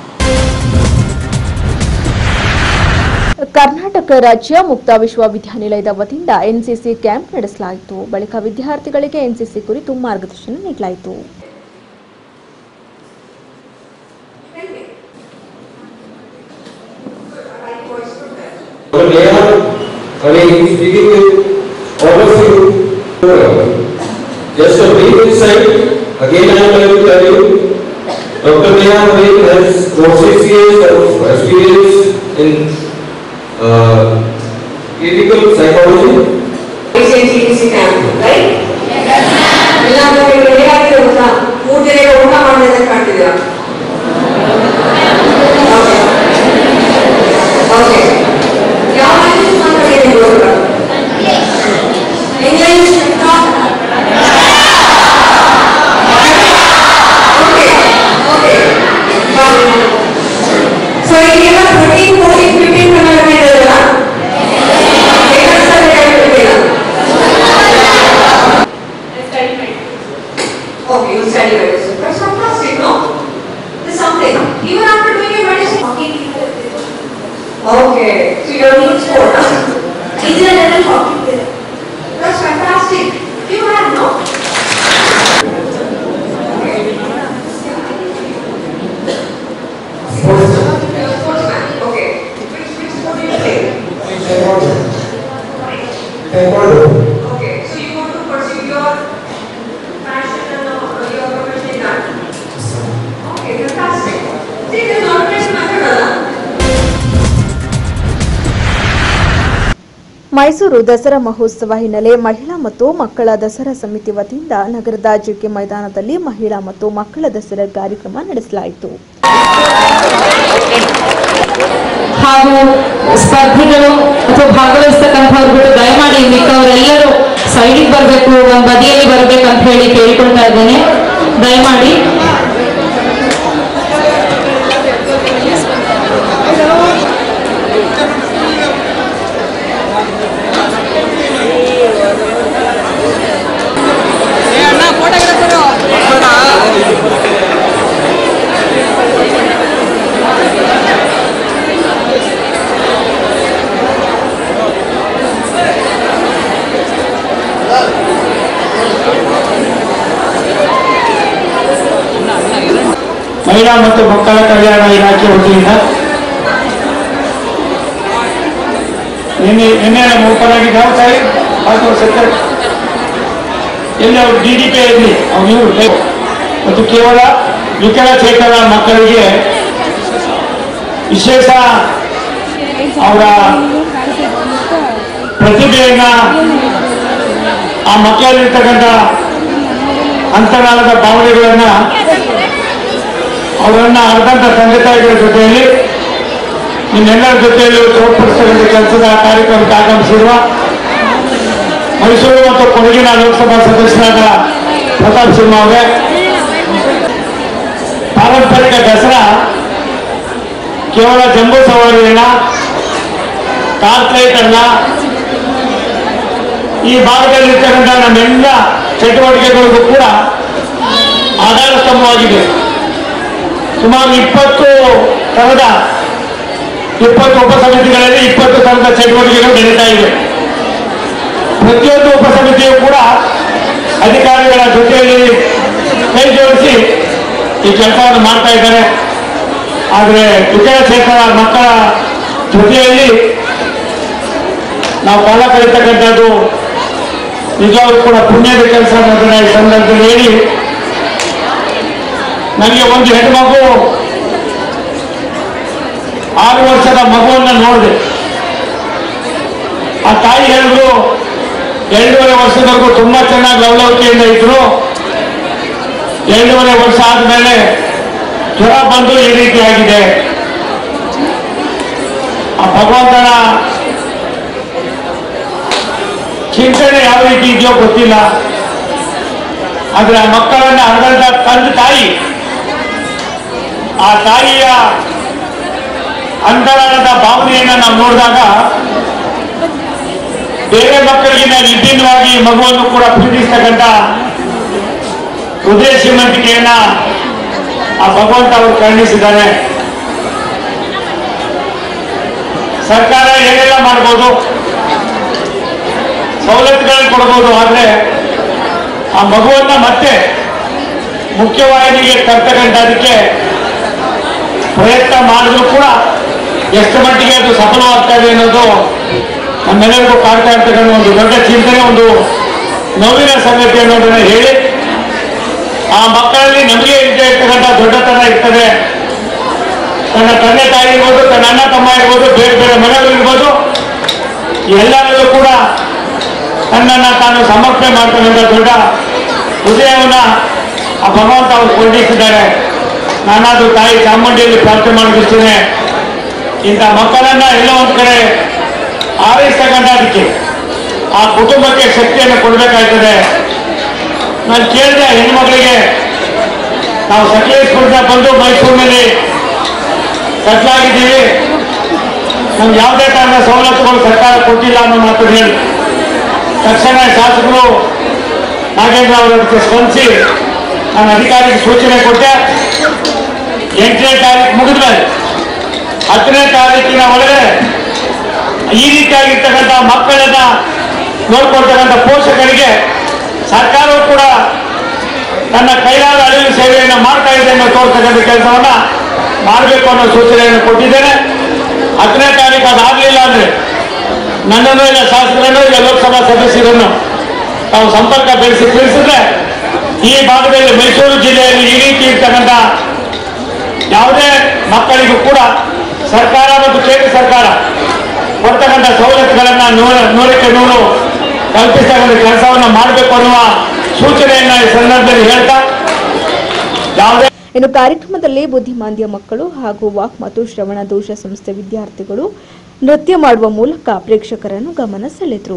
ಕರ್ನಾಟಕ ರಾಜ್ಯ ಮುಕ್ತ ವಿಶ್ವವಿದ್ಯಾನಿಲಯದ ವತಿಯಿಂದ ಎನ್ಸಿಸಿ ಕ್ಯಾಂಪ್ ನಡೆಸಲಾಯಿತು ಬಳಿಕ ವಿದ್ಯಾರ್ಥಿಗಳಿಗೆ ಎನ್ಸಿಸಿ ಕುರಿತು ಮಾರ್ಗದರ್ಶನ ನೀಡಲಾಯಿತು Dr. Neha, I mean, speaking with all of you, just a brief insight, again I am going to tell you, Dr. Neha Patel has over six years of experience in uh, clinical psychology. CTC camp, right? ಇಲ್ಲ ಅಂದ್ರೆ ನಿಮ್ಗೆ ಹೇಗಾಗಿದೆ ಗೊತ್ತಾ ಮೂರು ದಿನ ಊಟ ಮಾಡಿದ್ರೆ ಕಾಣ್ತಿದ್ದೀರಾ okay ಯಾವ ಲ್ಯಾಂಗ್ವೇಜ್ ಮಾತಾಡಿದ್ದೀರಿ ಇವಾಗ ಇಂಗ್ಲಿಷ್ ಓಕೆ ಓಕೆ ಸೊ ಈಗೆಲ್ಲ ಥರ್ಟೀನ್ ಫೋರ್ಟೀನ್ ಫಿಫ್ಟೀನ್ ಕನ್ನಡ ಇರೋದಲ್ಲ Okay, you study medicine. That's fantastic, no? There's something. Even after doing your medicine. Okay, so you're doing sport, huh? Is there a level hockey player? That's fantastic. You have, no? You're a sportsman. Okay. Which, which sport do you play? Okay, so you want to pursue your passion and uh, your profession in that? Okay, fantastic. See, there's always method, Allah. Mysuru Dasara ಮಹೋತ್ಸವ ಹಿನ್ನೆಲೆ ಮಹಿಳಾ ಮತ್ತು ಮಕ್ಕಳ ದಸರಾ ಸಮಿತಿ ವತಿಯಿಂದ ನಗರದ JK ಮೈದಾನದಲ್ಲಿ ಮಹಿಳಾ ಮತ್ತು ಮಕ್ಕಳ ದಸರಾ ಕಾರ್ಯಕ್ರಮ ನಡೆಸಲಾಯಿತು ಹಾಗೂ ಸ್ಪರ್ಧಿಗಳು ಅಥವಾ ಭಾಗವಹಿಸ್ತಕ್ಕಂಥವ್ರುಗಳು ದಯಮಾಡಿ ಮಿಕ್ಕವರೆಲ್ಲರೂ ಸೈಡಿಗೆ ಬರಬೇಕು ಒಂದು ಬದಿಯಲ್ಲಿ ಬರ್ಬೇಕು ಅಂತ ಹೇಳಿ ಕೇಳ್ಕೊಳ್ತಾ ಇದ್ದೇನೆ ದಯಮಾಡಿ ಮತ್ತು ಮಕ್ಕಳ ಕಲ್ಯಾಣ ಇಲಾಖೆ ವತಿಯಿಂದ ನಿನ್ನೆ ನಿನ್ನೆ ನಮ್ಮ ಓಪನ್ ಯಾವ ಸಾರಿ ಅದು ಸೆಕ್ಟರ್ ಎಲ್ಲಿ ಅವ್ರು ಡಿ ಡಿ ಪಿ ಇರಲಿ ಅವ್ರು ಇವ್ರು ಮತ್ತು ಕೇವಲ ವಿಕಲಚೇತನ ಮಕ್ಕಳಿಗೆ ವಿಶೇಷ ಅವರ ಪ್ರತಿಭೆಯನ್ನ ಆ ಮಕ್ಕಳಲ್ಲಿರ್ತಕ್ಕಂಥ ಅಂತರಾಳದ ಭಾವನೆಗಳನ್ನ ಅವರನ್ನ ಅರ್ಧಂತ ತಂದೆ ತಾಯಿಗಳ ಜೊತೆಯಲ್ಲಿ ನಿಮ್ಮೆಲ್ಲರ ಜೊತೆಯಲ್ಲಿ ತೋರ್ಪಡಿಸ್ತಕ್ಕಂಥ ಕೆಲಸದ ಕಾರ್ಯಕ್ರಮಕ್ಕೆ ಆಗಮಿಸಿರುವ ಮೈಸೂರು ಮತ್ತು ಕೊಡಗಿನ ಲೋಕಸಭಾ ಸದಸ್ಯರಾದ ಪ್ರತಾಪ್ ಸಿಂಹ ಅವರೇ ಪಾರಂಪರಿಕ ದಸರಾ ಕೇವಲ ಜಂಬೂ ಸವಾರಿಯನ್ನ ಕಾರ್ಪೊರೇಟ್ ಅಲ್ಲ ಈ ಭಾಗದಲ್ಲಿರ್ತಕ್ಕಂಥ ನಮ್ಮೆಲ್ಲ ಚಟುವಟಿಕೆಗಳಿಗೂ ಕೂಡ ಆಧಾರ ಸ್ತಂಭವಾಗಿದೆ ಸುಮಾರು ಇಪ್ಪತ್ತು ತರದ ಇಪ್ಪತ್ತು ಉಪಸಮಿತಿಗಳಲ್ಲಿ ಇಪ್ಪತ್ತು ತರದ ಚಟುವಟಿಕೆಗಳು ನಡೀತಾ ಇವೆ ಪ್ರತಿಯೊಂದು ಉಪಸಮಿತಿಯು ಕೂಡ ಅಧಿಕಾರಿಗಳ ಜೊತೆಯಲ್ಲಿ ಕೈ ಜೋಡಿಸಿ ಈ ಕೆಲಸವನ್ನು ಮಾಡ್ತಾ ಇದ್ದಾರೆ ಆದರೆ ವಿಕಲಚೇತನ ಮಕ್ಕಳ ಜೊತೆಯಲ್ಲಿ ನಾವು ಕಾಲ ಕಳೀತಕ್ಕಂಥದ್ದು ನಿಜವಾಗ್ಲೂ ಕೂಡ ಪುಣ್ಯದ ಕೆಲಸ ಅನ್ನೋದನ್ನ ಈ ಸಂದರ್ಭದಲ್ಲಿ ಹೇಳಿ ನನಗೆ ಒಂದು ಹೆಣ್ಮಗು ಆರು ವರ್ಷದ ಮಗುವನ್ನ ನೋಡಿದೆ ಆ ತಾಯಿ ಹೇಳಿದ್ರು ಎರಡೂವರೆ ವರ್ಷದವರೆಗೂ ತುಂಬಾ ಚೆನ್ನಾಗಿ ಲವಲವಿಕೆಯಿಂದ ಇದ್ರು ಎರಡೂವರೆ ವರ್ಷ ಆದ್ಮೇಲೆ ಜ್ವರ ಬಂದು ಈ ರೀತಿ ಆಗಿದೆ ಆ ಭಗವಂತನ ಚಿಂತನೆ ಯಾವ ರೀತಿ ಇದೆಯೋ ಗೊತ್ತಿಲ್ಲ ಆದ್ರೆ ಆ ಮಕ್ಕಳನ್ನ ಹರದಂತ ತಂದೆ ತಾಯಿ ಆ ತಾಯಿಯ ಅಂತರಾಳದ ಭಾವನೆಯನ್ನ ನಾವು ನೋಡಿದಾಗ ಬೇರೆ ಮಕ್ಕಳಿಗಿಂತ ವಿಭಿನ್ನವಾಗಿ ಈ ಮಗುವನ್ನು ಕೂಡ ಪ್ರೀತಿಸ್ತಕ್ಕಂಥ ಹೃದಯ ಶ್ರೀಮಂತಿಕೆಯನ್ನ ಆ ಭಗವಂತ ಅವರು ಕರುಣಿಸಿದ್ದಾರೆ ಸರ್ಕಾರ ಏನೆಲ್ಲ ಮಾಡ್ಬೋದು ಸವಲತ್ತುಗಳನ್ನು ಕೊಡ್ಬೋದು ಆದ್ರೆ ಆ ಮಗುವನ್ನ ಮತ್ತೆ ಮುಖ್ಯವಾಹಿನಿಗೆ ತರ್ತಕ್ಕಂಥದಕ್ಕೆ ಪ್ರಯತ್ನ ಮಾಡಿದ್ರು ಕೂಡ ಎಷ್ಟು ಮಟ್ಟಿಗೆ ಅದು ಸಫಲವಾಗ್ತಾ ಇದೆ ಅನ್ನೋದು ನಮ್ಮೆಲ್ಲರಿಗೂ ಕಾಡ್ತಾ ಇರ್ತಕ್ಕಂಥ ಒಂದು ದೊಡ್ಡ ಚಿಂತನೆ ಒಂದು ನೋವಿನ ಸಂಗತಿ ಅನ್ನೋದನ್ನ ಹೇಳಿ ಆ ಮಕ್ಕಳಲ್ಲಿ ನಮಗೆ ಇದ್ದೇ ಇರ್ತಕ್ಕಂಥ ದೊಡ್ಡತನ ಇರ್ತದೆ ತನ್ನ ತಂದೆ ತಾಯಿ ಇರ್ಬೋದು ತನ್ನ ಅಣ್ಣ ತಮ್ಮ ಇರ್ಬೋದು ಬೇರೆ ಬೇರೆ ಮನೆಗಳು ಇರ್ಬೋದು ಎಲ್ಲರಲ್ಲೂ ಕೂಡ ತನ್ನನ್ನ ತಾನು ಸಮರ್ಪಣೆ ಮಾಡ್ತಕ್ಕಂಥ ದೊಡ್ಡ ಹೃದಯವನ್ನ ಆ ಭಗವಂತ ಅವರು ಕೊಂಡಿಸಿದ್ದಾರೆ ನಾನಾದ್ರೂ ತಾಯಿ ಚಾಮುಂಡಿಯಲ್ಲಿ ಪ್ರಾರ್ಥನೆ ಮಾಡಿಸ್ತೇನೆ ಇಂಥ ಮಕ್ಕಳನ್ನ ಎಲ್ಲೋ ಒಂದ್ ಕಡೆ ಆರೈಸ್ತಕ್ಕಂಥದಕ್ಕೆ ಆ ಕುಟುಂಬಕ್ಕೆ ಶಕ್ತಿಯನ್ನು ಕೊಡಬೇಕಾಗ್ತದೆ ನಾನು ಕೇಳಿದೆ ಹೆಣ್ಮಕ್ಳಿಗೆ ನಾವು ಸಕಲೇಶ್ಪುರದಿಂದ ಬಂದು ಮೈಸೂರಿನಲ್ಲಿ ಕಟ್ಲಾಗಿದ್ದೀವಿ ನಮ್ಗೆ ಯಾವುದೇ ಕಾರಣ ಸವಲತ್ತುಗಳು ಸರ್ಕಾರ ಕೊಟ್ಟಿಲ್ಲ ಅನ್ನೋ ಮಾತು ಹೇಳಿ ತಕ್ಷಣ ಶಾಸಕರು ನಾಗೇಂದ್ರ ಅವರಕ್ಕೆ ಸ್ಪಂದಿಸಿ ನಾನು ಅಧಿಕಾರಿಗೆ ಸೂಚನೆ ಕೊಟ್ಟೆ ಎಂಟನೇ ತಾರೀಕು ಮುಗಿದ್ಮೇಲೆ ಹತ್ತನೇ ತಾರೀಕಿನ ಒಳಗೆ ಈ ರೀತಿಯಾಗಿರ್ತಕ್ಕಂಥ ಮಕ್ಕಳನ್ನ ನೋಡ್ಕೊಳ್ತಕ್ಕಂಥ ಪೋಷಕರಿಗೆ ಸರ್ಕಾರವು ಕೂಡ ತನ್ನ ಕೈಲಾದ ಅಳಿವು ಸೇವೆಯನ್ನು ಮಾಡ್ತಾ ಇದೆ ಅನ್ನೋ ತೋರ್ತಕ್ಕಂಥ ಕೆಲಸವನ್ನ ಮಾಡಬೇಕು ಅನ್ನೋ ಸೂಚನೆಯನ್ನು ಕೊಟ್ಟಿದ್ದೇನೆ ಹತ್ತನೇ ತಾರೀಕು ಅದಾಗಲಿಲ್ಲ ಅಂದ್ರೆ ನನ್ನನ್ನು ಇಲ್ಲ ಶಾಸಕರನ್ನು ಇಲ್ಲ ಲೋಕಸಭಾ ಸದಸ್ಯರನ್ನು ತಾವು ಸಂಪರ್ಕ ಬೆಳೆಸಿ ತಿಳಿಸಿದ್ರೆ ಈ ಭಾಗದಲ್ಲಿ ಮೈಸೂರು ಜಿಲ್ಲೆಯಲ್ಲಿ ಈ ರೀತಿ ಇರ್ತಕ್ಕಂಥ ಯಾವುದೇ ಮಕ್ಕಳಿಗೂ ಕೂಡ ಸರ್ಕಾರ ಮತ್ತು ಕೇಂದ್ರ ಸರ್ಕಾರ ಕೊಡ್ತಕ್ಕಂಥ ಸವಲತ್ತುಗಳನ್ನ ನೂರ ನೂರಕ್ಕೆ ನೂರು ಕಲ್ಪಿಸ್ತಕ್ಕಂಥ ಕೆಲಸವನ್ನು ಮಾಡಬೇಕು ಅನ್ನುವ ಸೂಚನೆಯನ್ನ ಈ ಸಂದರ್ಭದಲ್ಲಿ ಹೇಳ್ತಾ ಯಾವುದೇ ಇನ್ನು ಕಾರ್ಯಕ್ರಮದಲ್ಲಿ ಬುದ್ಧಿಮಾಂದ್ಯ ಮಕ್ಕಳು ಹಾಗೂ ವಾಕ್ ಮತ್ತು ಶ್ರವಣ ದೋಷ ಸಂಸ್ಥೆ ವಿದ್ಯಾರ್ಥಿಗಳು ನೃತ್ಯ ಮಾಡುವ ಮೂಲಕ ಪ್ರೇಕ್ಷಕರನ್ನು ಗಮನ ಸೆಳೆದರು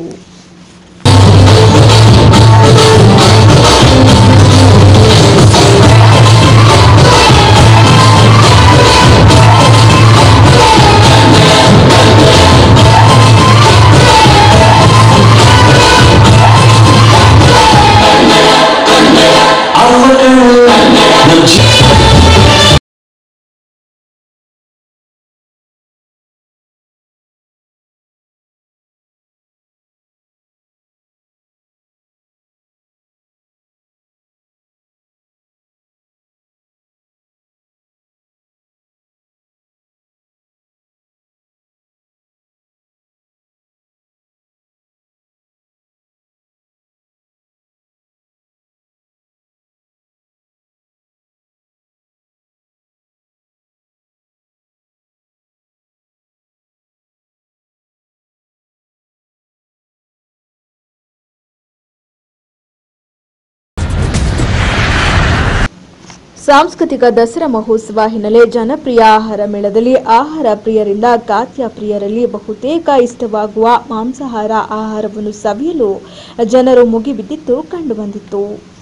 ಸಾಂಸ್ಕೃತಿಕ ದಸರಾ ಮಹೋತ್ಸವ ಹಿನ್ನೆಲೆ ಜನಪ್ರಿಯ ಆಹಾರ ಮೇಳದಲ್ಲಿ ಆಹಾರ ಪ್ರಿಯರಿಂದ ಖಾದ್ಯ ಪ್ರಿಯರಲ್ಲಿ ಬಹುತೇಕ ಇಷ್ಟವಾಗುವ ಮಾಂಸಾಹಾರ ಆಹಾರವನ್ನು ಸವಿಯಲು ಜನರು ಮುಗಿಬಿದ್ದಿದ್ದು ಕಂಡುಬಂದಿತ್ತು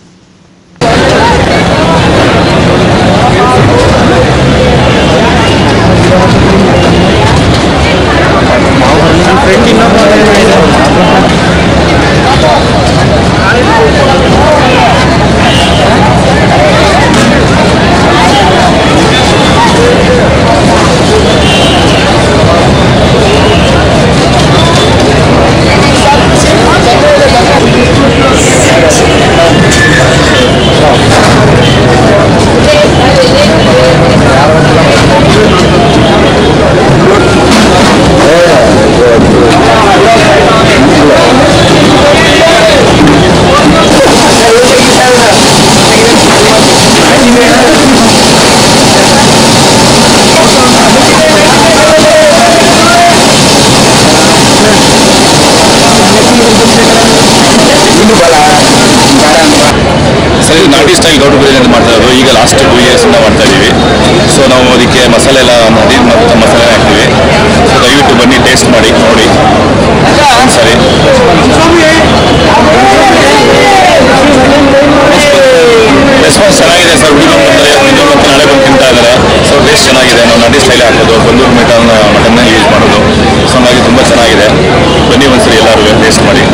ಸರ್ ಇದು ನಾಟಿ ಸ್ಟೈಲ್ ಗೌಡ ಬಿರಿಯಾನಿ ಅಂತ ಮಾಡ್ತಾ ಇರೋದು ಈಗ ಲಾಸ್ಟ್ ಟೂ ಇಯರ್ಸಿಂದ ಮಾಡ್ತಾ ಇದ್ದೀವಿ ಸೊ ನಾವು ಅದಕ್ಕೆ ಮಸಾಲೆ ಎಲ್ಲ ನಾಟಿ ಮತ್ತು ಮಸಾಲೆ ಹಾಕ್ತೀವಿ ಸೊ ದಯವಿಟ್ಟು ಬನ್ನಿ ಟೇಸ್ಟ್ ಮಾಡಿ ನೋಡಿ ಸರಿ ರೆಸ್ಪಾನ್ಸ್ ಚೆನ್ನಾಗಿದೆ ಸರ್ ಹುಡುಗರು ಬಂದರೆ ಹುಡುಗರು ಮತ್ತೆ ನಾಳೆ ಬಂದು ತಿಂತಾ ಇದ್ದಾರೆ ಸೊ ಟೇಸ್ಟ್ ಚೆನ್ನಾಗಿದೆ ನಾವು ನಾಟಿ ಸ್ಟೈಲ್ ಹಾಕೋದು ಬಂದೂರು ಮಟನ್ ಮಟನ್ನ ಯೂಸ್ ಮಾಡೋದು ಸೊ ಹಾಗಾಗಿ ತುಂಬ ಚೆನ್ನಾಗಿದೆ ಬನ್ನಿ ಒಂದ್ಸರಿ ಎಲ್ಲರೂ ಟೇಸ್ಟ್ ಮಾಡಿ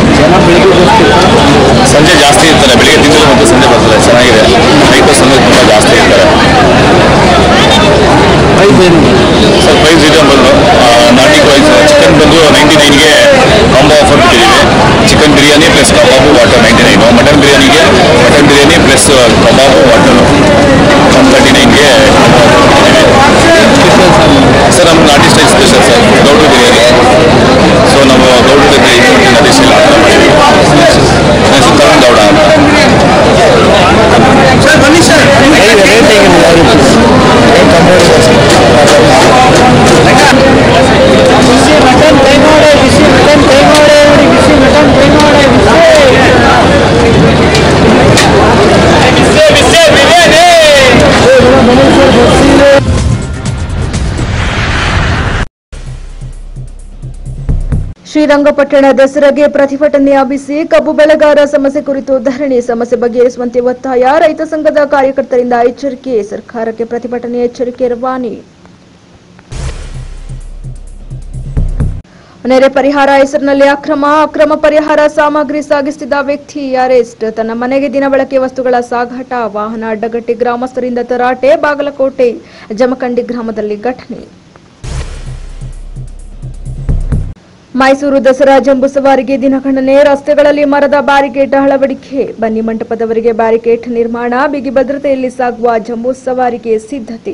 ಸಂಜೆ ಜಾಸ್ತಿ ಇರ್ತಾರೆ ಬೆಳಿಗ್ಗೆ ತಿಂಗಳು ಮತ್ತು ಸಂಜೆ ಬರ್ತದೆ ಚೆನ್ನಾಗಿದೆ ನೈಟು ಸಂಜೆ ತುಂಬ ಜಾಸ್ತಿ ಇರ್ತಾರೆ ಸರ್ ಪ್ರೈಸ್ ಇದೆ ಬಂದು ನಾಟಿ ಪ್ರೈಸ್ ಚಿಕನ್ ಬಂದು ನೈಂಟಿ ನೈನ್ಗೆ ಕಾಂಬೋ ಆಫರ್ ಬಿಟ್ಟಿದ್ದೀವಿ chicken biryani plus kebab water ninety nine mutton ಬಿರಿಯಾನಿಗೆ mutton biryani plus kebab water one thirty ನೈನ್ಗೆ ಸರ್ ನಮ್ಮ ನಾಟಿ ಸ್ಟೈಲ್ ಸ್ಪೆಷಲ್ ಸರ್ ಗೌಡ್ರ ಬಿರಿಯಾನಿ ಸೊ ನಾವು ಗೌಡ್ರ ಜೊತೆ ಇಟ್ಕೊಂಡು ನಾಟಿ ಸ್ಟೈಲ್ ಆ ಥರ ಮಾಡಿದ್ವಿ ನನ್ನ ಹೆಸರು ತರುಣ್ ಗೌಡ ಅಂತ ಸರ್ ಬನ್ನಿ ಸರ್ ಬಿಸಿ ಮಟನ್ ಕೈ ನೋಡೆ ಬಿಸಿ ಮಟನ್ ಕೈ ನೋಡೆ ಬಿಸಿ ಮಟನ್ ಕೈ ನೋಡೆ ಬಿಸಿ ಬಿಸಿ ಬಿರಿಯಾನಿ ಶ್ರೀರಂಗಪಟ್ಟಣ ದಸರಾಗೆ ಪ್ರತಿಭಟನೆ ಹಬ್ಬಿಸಿ ಕಬ್ಬು ಬೆಳೆಗಾರ ಸಮಸ್ಯೆ ಕುರಿತು ಧರಣಿ ಸಮಸ್ಯೆ ಬಗೆಹರಿಸುವಂತೆ ಒತ್ತಾಯ ರೈತ ಸಂಘದ ಕಾರ್ಯಕರ್ತರಿಂದ ಎಚ್ಚರಿಕೆ ಸರ್ಕಾರಕ್ಕೆ ಪ್ರತಿಭಟನೆ ಎಚ್ಚರಿಕೆ ರವಾನೆ ನೆರೆ ಪರಿಹಾರ ಹೆಸರಿನಲ್ಲಿ ಅಕ್ರಮ ಅಕ್ರಮ ಪರಿಹಾರ ಸಾಮಗ್ರಿ ಸಾಗಿಸುತ್ತಿದ್ದ ವ್ಯಕ್ತಿ ಅರೆಸ್ಟ್ ತನ್ನ ಮನೆಗೆ ದಿನಬಳಕೆ ವಸ್ತುಗಳ ಸಾಗಾಟ ವಾಹನ ಅಡ್ಡಗಟ್ಟಿ ಗ್ರಾಮಸ್ಥರಿಂದ ತರಾಟೆ ಬಾಗಲಕೋಟೆ ಜಮಖಂಡಿ ಗ್ರಾಮದಲ್ಲಿ ಘಟನೆ ಮೈಸೂರು ದಸರಾ ಜಂಬೂ ಸವಾರಿಗೆ ದಿನಗಣನೆ ರಸ್ತೆಗಳಲ್ಲಿ ಮರದ ಬ್ಯಾರಿಕೇಡ್ ಅಳವಡಿಕೆ ಬನ್ನಿ ಮಂಟಪದವರೆಗೆ ಬ್ಯಾರಿಕೇಡ್ ನಿರ್ಮಾಣ ಬಿಗಿ ಭದ್ರತೆಯಲ್ಲಿ ಸಾಗುವ ಜಂಬೂ ಸವಾರಿಗೆ ಸಿದ್ಧತೆ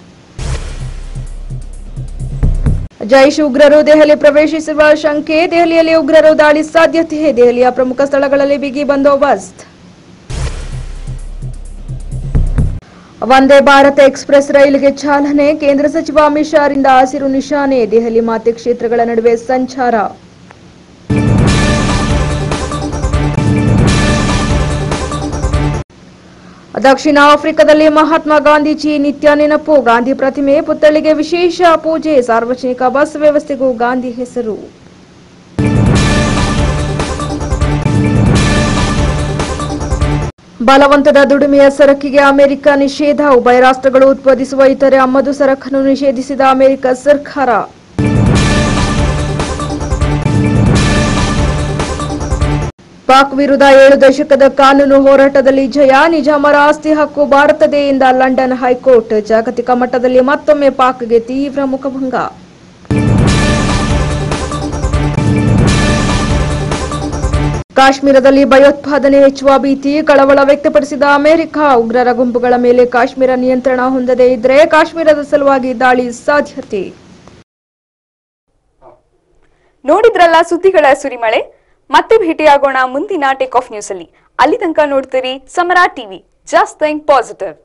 ಜೈಷ್ ಉಗ್ರರು ದೆಹಲಿ ಪ್ರವೇಶಿಸುವ ಶಂಕೆ ದೆಹಲಿಯಲ್ಲಿ ಉಗ್ರರು ದಾಳಿ ಸಾಧ್ಯತೆ ದೆಹಲಿಯ ಪ್ರಮುಖ ಸ್ಥಳಗಳಲ್ಲಿ ಬಿಗಿ ಬಂದೋಬಸ್ತ್ ವಂದೇ ಭಾರತ ಎಕ್ಸ್ಪ್ರೆಸ್ ರೈಲಿಗೆ ಚಾಲನೆ ಕೇಂದ್ರ ಸಚಿವ ಅಮಿತ್ ಶಾರಿಂದ ಹಸಿರು ನಿಶಾನೆ ದೆಹಲಿ ಮಾತೆ ಕ್ಷೇತ್ರಗಳ ನಡುವೆ ಸಂಚಾರ ದಕ್ಷಿಣ ಆಫ್ರಿಕಾದಲ್ಲಿ ಮಹಾತ್ಮ ಗಾಂಧೀಜಿ ನಿತ್ಯ ನೆನಪು ಗಾಂಧಿ ಪ್ರತಿಮೆ ಪುತ್ಥಳಿಗೆ ವಿಶೇಷ ಪೂಜೆ ಸಾರ್ವಜನಿಕ ಬಸ್ ವ್ಯವಸ್ಥೆಗೂ ಗಾಂಧಿ ಹೆಸರು ಬಲವಂತದ ದುಡಿಮೆಯ ಸರಕಿಗೆ ಅಮೆರಿಕ ನಿಷೇಧ ಉಭಯ ರಾಷ್ಟ್ರಗಳು ಉತ್ಪಾದಿಸುವ ಇತರೆ ಆಮದು ಸರಕನ್ನು ನಿಷೇಧಿಸಿದ ಅಮೆರಿಕ ಸರ್ಕಾರ ಪಾಕ್ ವಿರುದ್ಧ ಏಳು ದಶಕದ ಕಾನೂನು ಹೋರಾಟದಲ್ಲಿ ಜಯ ನಿಜಾಮರ ಆಸ್ತಿ ಹಕ್ಕು ಭಾರತದೇ ಎಂದ ಲಂಡನ್ ಹೈಕೋರ್ಟ್ ಜಾಗತಿಕ ಮಟ್ಟದಲ್ಲಿ ಮತ್ತೊಮ್ಮೆ ಪಾಕ್ಗೆ ತೀವ್ರ ಮುಖಭಂಗ ಕಾಶ್ಮೀರದಲ್ಲಿ ಭಯೋತ್ಪಾದನೆ ಹೆಚ್ಚುವ ಭೀತಿ ಕಳವಳ ವ್ಯಕ್ತಪಡಿಸಿದ ಅಮೆರಿಕ ಉಗ್ರರ ಗುಂಪುಗಳ ಮೇಲೆ ಕಾಶ್ಮೀರ ನಿಯಂತ್ರಣ ಹೊಂದದೇ ಇದ್ರೆ ಕಾಶ್ಮೀರದ ಸಲುವಾಗಿ ದಾಳಿ ಸಾಧ್ಯತೆ ನೋಡಿದ್ರಲ್ಲ ಸುದ್ದಿಗಳ ಸುರಿಮಳೆ ಮತ್ತೆ ಭೇಟಿಯಾಗೋಣ ಮುಂದಿನ ಟೇಕ್ ಆಫ್ ನ್ಯೂಸ್ ಅಲ್ಲಿ ಅಲ್ಲಿ ತನಕ ನೋಡ್ತೀರಿ Samara TV just think positive